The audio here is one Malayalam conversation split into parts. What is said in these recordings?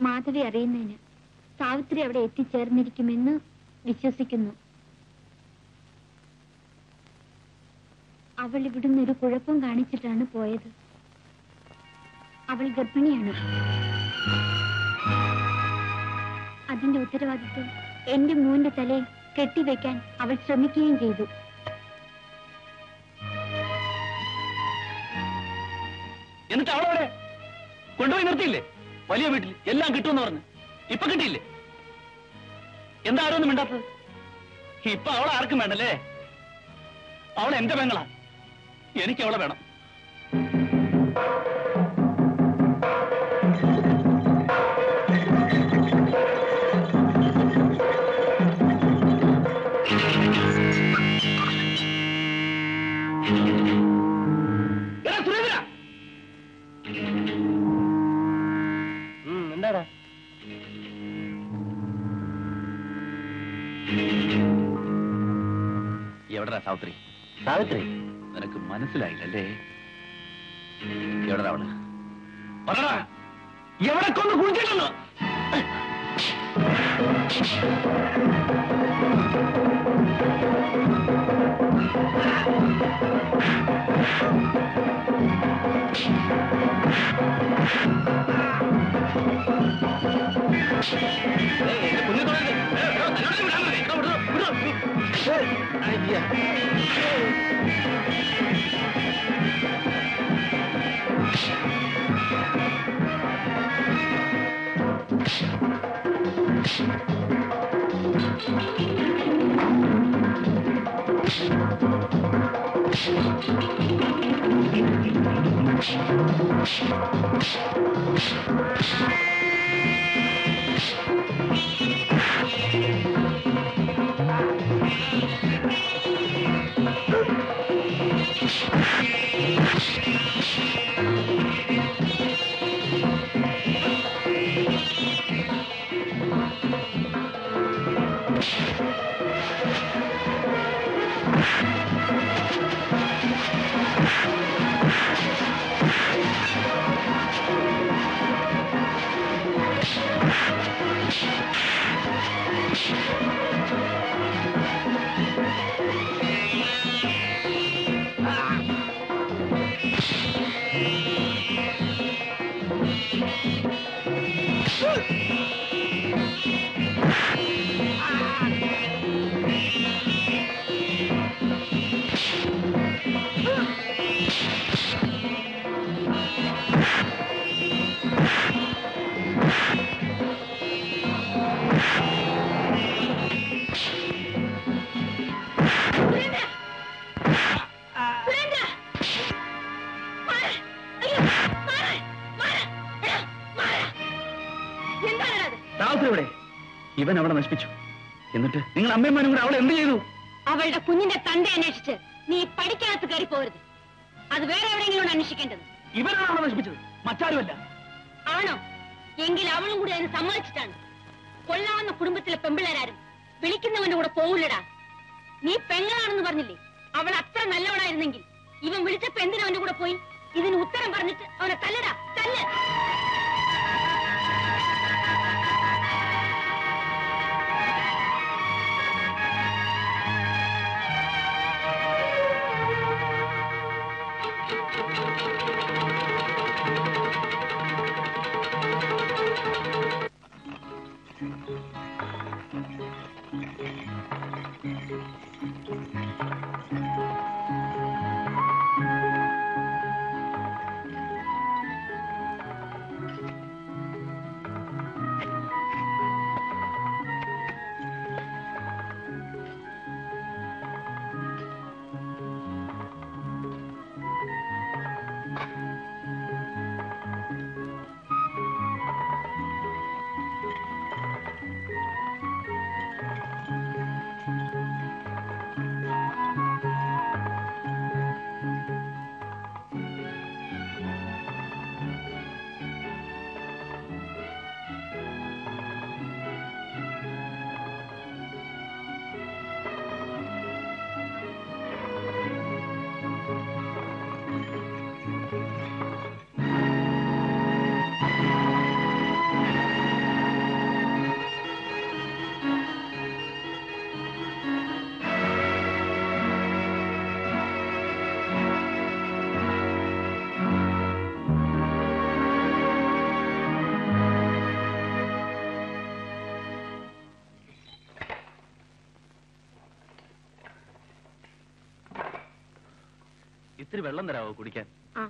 മാധവി അറിയുന്നതിന് സാവിത്രി അവിടെ എത്തിച്ചേർന്നിരിക്കുമെന്ന് വിശ്വസിക്കുന്നു അവൾ ഇവിടുന്ന് ഒരു കുഴപ്പം കാണിച്ചിട്ടാണ് പോയത് അവൾ ഗർഭിണിയാണ് അതിന്റെ ഉത്തരവാദിത്വം എന്റെ മോന്റെ തലയിൽ കെട്ടിവെക്കാൻ അവൾ ശ്രമിക്കുകയും ചെയ്തു എന്നിട്ട് അവളവിടെ കൊണ്ടുപോയി നിർത്തിയില്ലേ വലിയ വീട്ടിൽ എല്ലാം കിട്ടുമെന്ന് പറഞ്ഞു ഇപ്പൊ കിട്ടിയില്ലേ എന്താ ആരൊന്നും മിണ്ടാത്തത് ഇപ്പൊ അവളെ ആർക്കും വേണ്ടല്ലേ അവൾ എന്റെ പെങ്ങളാ എനിക്ക് അവളെ വേണം എടാ, സുരേന്ദ്ര! എന്താടാ എവിടെടാ സാവിത്രി സാവിത്രി നിനക്ക് മനസ്സിലായില്ലല്ലേ എവിടെടാ അവള് പറടാ എവിടെ കൊണ്ട് കുഴിച്ചിട്ടുണ്ടോ സാവിത്രി ഇവിടെ ഇവൻ അവളെ നശിപ്പിച്ചു എന്നിട്ട് നിങ്ങൾ അമ്മയമ്മനും കൂടെ അവളെ എന്ത് ചെയ്തു അവളുടെ കുഞ്ഞിന്റെ തന്റെ അന്വേഷിച്ച് നീ പഠിക്കാത്ത കയറി പോരുത് അത് വേറെ എവിടെയെങ്കിലും അന്വേഷിക്കേണ്ടത് ഇവനാണ് അവളെ നശിപ്പിച്ചത് മറ്റാരുമല്ല ആണോ എങ്കിൽ അവളും കൂടി അതിന് സമ്മതിച്ചിട്ടാണ് കൊല്ലാവുന്ന കുടുംബത്തിലെ പെമ്പിള്ളേരാരും വിളിക്കുന്നവന്റെ കൂടെ പോവില്ലടാ നീ പെങ്ങളാണെന്ന് പറഞ്ഞില്ലേ അവൾ അത്ര നല്ലവളായിരുന്നെങ്കിൽ ഇവൻ വിളിച്ചപ്പോ എന്തിനാ അവന്റെ കൂടെ പോയി ഇതിന് ഉത്തരം പറഞ്ഞിട്ട് അവനെ തല്ലടാ തല്ല് ഇത്തിരി വെള്ളം തരാവോ കുടിക്കാൻ ആ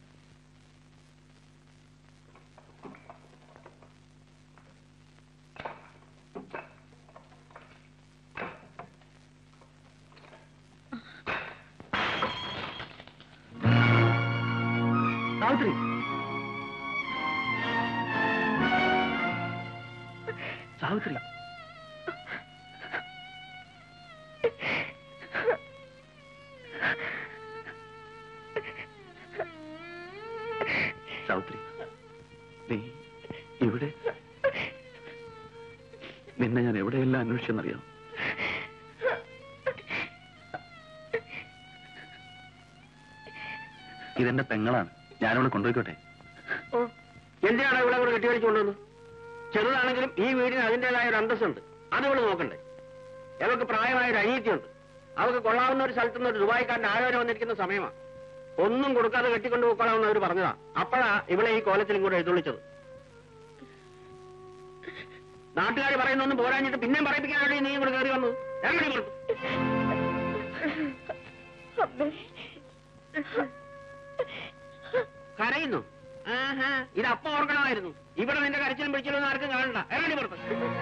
സാവിത്രി സാവിത്രി സാവിത്രി നീ ഇവിടെ നിന്നെ ഞാൻ എവിടെയെല്ലാം അന്വേഷിച്ചെന്നറിയാം ഇതെന്റെ പെങ്ങളാണ് ഞാനിവിടെ കൊണ്ടുപോയിക്കോട്ടെ ഓ എന്തിനാണ് ഇവിടെ കൂടെ കെട്ടിയടിച്ചു കൊണ്ടുവന്നത് ചെറുതാണെങ്കിലും ഈ വീടിന് അതിന്റേതായ ഒരു അന്തസ്സുണ്ട് അത് ഇവിടെ നോക്കണ്ടേ അവർക്ക് പ്രായമായ ഒരു അനീതിയുണ്ട് അവർക്ക് കൊള്ളാവുന്ന ഒരു സ്ഥലത്ത് നിന്ന് ഒരു ദുബായിക്കാരന്റെ ആലോചന വന്നിരിക്കുന്ന സമയമാണ് ഒന്നും കൊടുക്കാതെ കെട്ടിക്കൊണ്ടു പോയിക്കോളാമെന്ന് അവർ പറഞ്ഞതാ അപ്പോഴാ ഇവിടെ ഈ കോലത്തിൽ കൂടെ എഴുന്നള്ളിച്ചത് നാട്ടുകാർ പറയുന്നൊന്നും പോരാഞ്ഞിട്ട് പിന്നെയും പറയിപ്പിക്കാൻ വേണ്ടി നീ ഇവിടെ കയറി വന്നു എങ്ങനെ കൊടുത്തു കരയുന്നു ആഹാ ഇത് അപ്പ ഓർക്കണമായിരുന്നു ഇവിടെ നിന്റെ കരച്ചിലും പിടിച്ചിലും ഒന്നും ആർക്കും കാണണ്ട ഇറങ്ങി പുറത്ത്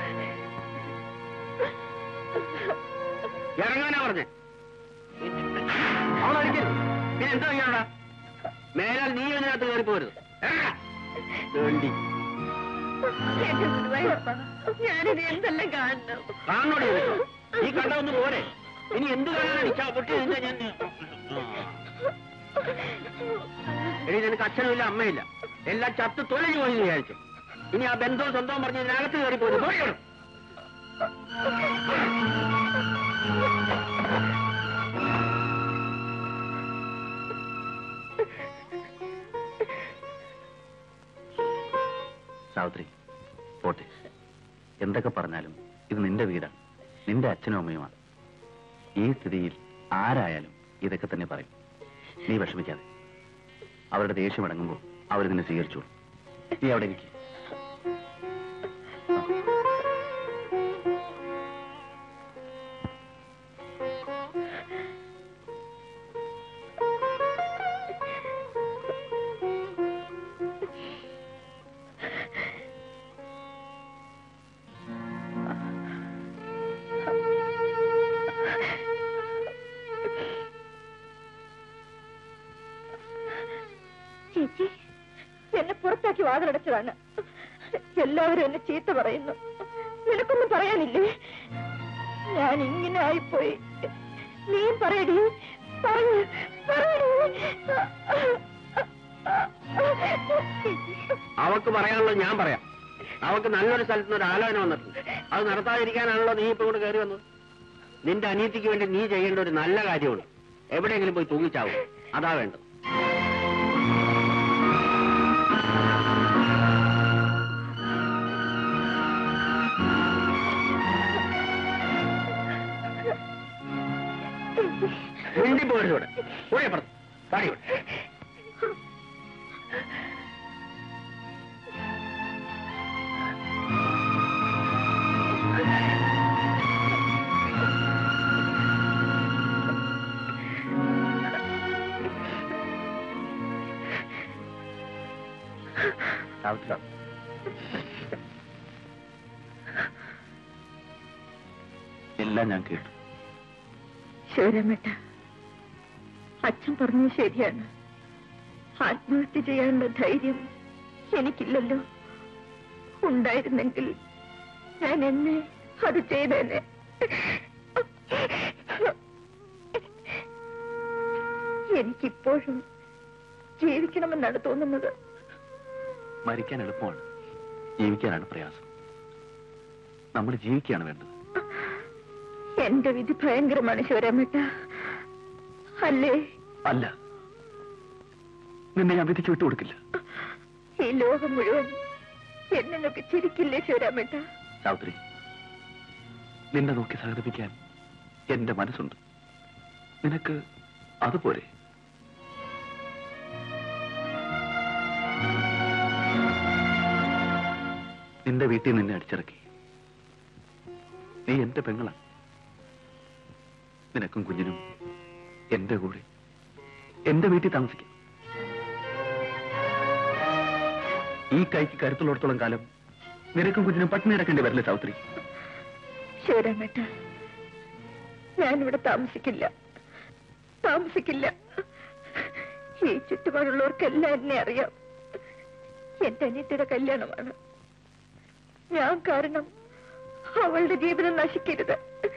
ഇറങ്ങാനാ പറഞ്ഞേ അവളടിക്കരുത് പിന്നെ എന്താ ചെയ്യാടാ മേലാൽ നീ ഇതിനകത്ത് കയറി പോരുത് വേണ്ടി ഞാനിത് എന്തെല്ലാം കാണണം കാണോടി നിനക്ക്. ഈ കണ്ട ഒന്ന് പോരെ ഇനി എന്ത് കാണാനാണ് ഇച്ഛ പൊട്ടി നിന്റെ ഞാൻ എടി നിനക്ക് അച്ഛനുമില്ല അമ്മയില്ല എല്ലാം ചത്ത് തൊലഞ്ഞു പോയി എന്ന് വിചാരിച്ചു ഇനി ആ ബന്ധവും സ്വന്തവും പറഞ്ഞ് ഇതിനകത്ത് കയറി പോയി പോയിക്കണം സാവിത്രി പോട്ടെ എന്തൊക്കെ പറഞ്ഞാലും ഇത് നിന്റെ വീടാണ് നിന്റെ അച്ഛനും അമ്മയുമാണ് ഈ സ്ഥിതിയിൽ ആരായാലും ഇതൊക്കെ തന്നെ പറയും നീ വിഷമിക്കാതെ അവരുടെ ദേഷ്യം അടങ്ങുമ്പോൾ അവരിതിനെ സ്വീകരിച്ചോളൂ നീ അവിടെ ഇരിക്കും ചേച്ചി എന്നെ പുറത്താക്കി വാതിലടച്ചതാണ് എല്ലാവരും എന്നെ ചീത്ത പറയുന്നു നിനക്കൊന്നും പറയാനില്ലേ ഞാൻ ഇങ്ങനെ ആയിപ്പോയി നീ പറയടി പറയൂ പറയടി അവക്ക് പറയാനുള്ളത് ഞാൻ പറയാം അവക്ക് നല്ലൊരു സ്ഥലത്ത് നിന്ന് ഒരു ആലോചന വന്നിട്ടുണ്ട് അത് നടത്താതിരിക്കാനാണല്ലോ നീ ഇപ്പൊ ഇവിടെ കയറി വന്നത് നിന്റെ അനീതിക്ക് വേണ്ടി നീ ചെയ്യേണ്ട ഒരു നല്ല കാര്യമുണ്ട് എവിടെയെങ്കിലും പോയി തൂങ്ങിച്ചാവും അതാ വേണ്ടത് മിണ്ടി പോരുന്നൂടെ കൂടെ അപ്പുറത്ത് പാടിയോടെ സാവിത്രി എല്ലാം ഞാൻ കേട്ടു ശിവരമേട്ട അച്ഛൻ പറഞ്ഞത് ശരിയാണ് ആത്മഹത്യ ചെയ്യാനുള്ള ധൈര്യം എനിക്കില്ലല്ലോ ഉണ്ടായിരുന്നെങ്കിൽ ഞാൻ എന്നെ അത് ചെയ്തേനെ എനിക്കിപ്പോഴും ജീവിക്കണമെന്നാണ് തോന്നുന്നത് മരിക്കാൻ എളുപ്പമാണ് ജീവിക്കാനാണ് പ്രയാസം നമ്മൾ ജീവിക്കുകയാണ് വേണ്ടത് എന്റെ വിധി ഭയങ്കരമാണ് ശിവരാമേട്ട അല്ലേ അല്ല നിന്നെ ഞാൻ വിധിച്ചു വിട്ടുകൊടുക്കില്ല ഈ ലോകം മുഴുവൻ എന്നെ നോക്കി ചിരിക്കില്ലേ ശിവരാമേട്ട സാവിത്രി നിന്നെ നോക്കി സഹതപിക്കാൻ എന്റെ മനസ്സുണ്ട് നിനക്ക് അതുപോലെ നിന്റെ വീട്ടിൽ നിന്നെ അടിച്ചിറക്കി നീ എന്റെ പെങ്ങളാണ് നിനക്കും കുഞ്ഞിനും എന്റെ കൂടെ എന്റെ വീട്ടിൽ താമസിക്കാം ഈ കൈക്ക് കരുത്തുള്ളിടത്തോളം കാലം നിനക്കും കുഞ്ഞിനും പട്ടിണി കിടക്കേണ്ടി വരില്ല സാവിത്രി ശിവരാമേട്ട ഞാനിവിടെ താമസിക്കില്ല താമസിക്കില്ല ഈ ചുറ്റുപാടുള്ളവർക്കെല്ലാം എന്നെ അറിയാം എന്റെ അനിയത്തിയുടെ കല്യാണമാണ് ഞാൻ കാരണം അവളുടെ ജീവിതം നശിക്കരുത്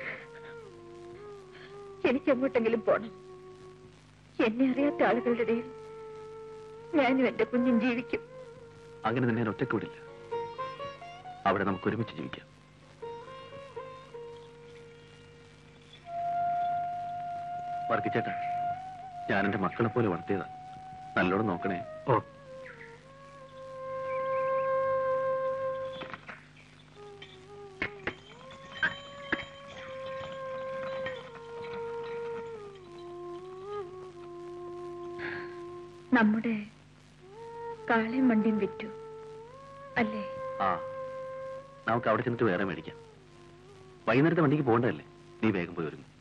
എനിക്ക് എങ്ങോട്ടെങ്കിലും പോണം എന്നെ അറിയാത്ത ആളുകളുടെ ഇടയിൽ ഞാനും എന്റെ കുഞ്ഞും ജീവിക്കും അങ്ങനെ നിന്നെ ഞാൻ ഒറ്റയ്ക്ക് വിടില്ല അവിടെ നമുക്ക് ഒരുമിച്ച് ജീവിക്കാം വർക്കിച്ചേട്ടാ ഞാൻ എന്റെ മക്കളെ പോലെ വളർത്തിയതാ നല്ലോണം നോക്കണേ ഓ നമ്മുടെ കാളയും വണ്ടിയും വിറ്റു അല്ലേ ആ നമുക്ക് അവിടെ ചെന്നിട്ട് വേറെ മേടിക്കാം വൈകുന്നേരത്തെ വണ്ടിക്ക് പോകണ്ടതല്ലേ നീ വേഗം പോയി ഒരുങ്ങും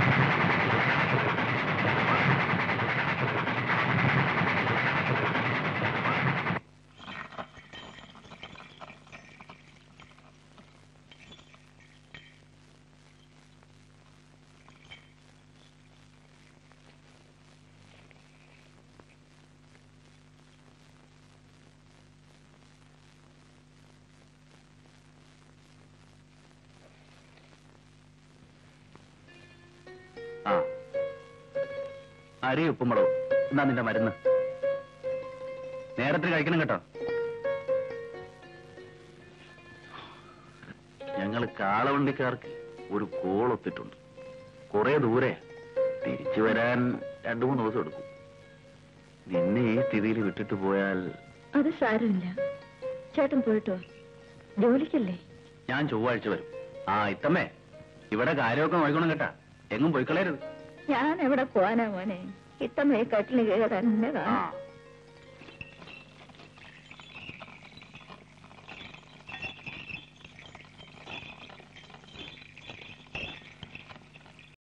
ആ അരി ഉപ്പുമുളകും എന്നാ നിന്റെ മരുന്ന് നേരത്തിന് കഴിക്കണം കേട്ടോ ഞങ്ങൾ കാളവണ്ടിക്കാർക്ക് ഒരു കോളൊത്തിട്ടുണ്ട് കുറെ ദൂരെ തിരിച്ചു വരാൻ രണ്ടു മൂന്ന് ദിവസം എടുക്കും നിന്നെ ഈ സ്ഥിതിയിൽ വിട്ടിട്ട് പോയാൽ അത് സാരമില്ല ചേട്ടൻ പോയിട്ട് വാ ജോലിക്കല്ലേ ഞാൻ ചൊവ്വാഴ്ച വരും ആ ഇത്തമ്മേ ഇവിടെ കാര്യമൊക്കെ നോക്കണം കേട്ടാ എങ്ങും പോയിക്കളയരുത് ഞാൻ എവിടെ പോവാനാ മോനെ ഇത്തമ്മയെ കട്ടില് കയറാൻ എന്നെ ആ കാണാം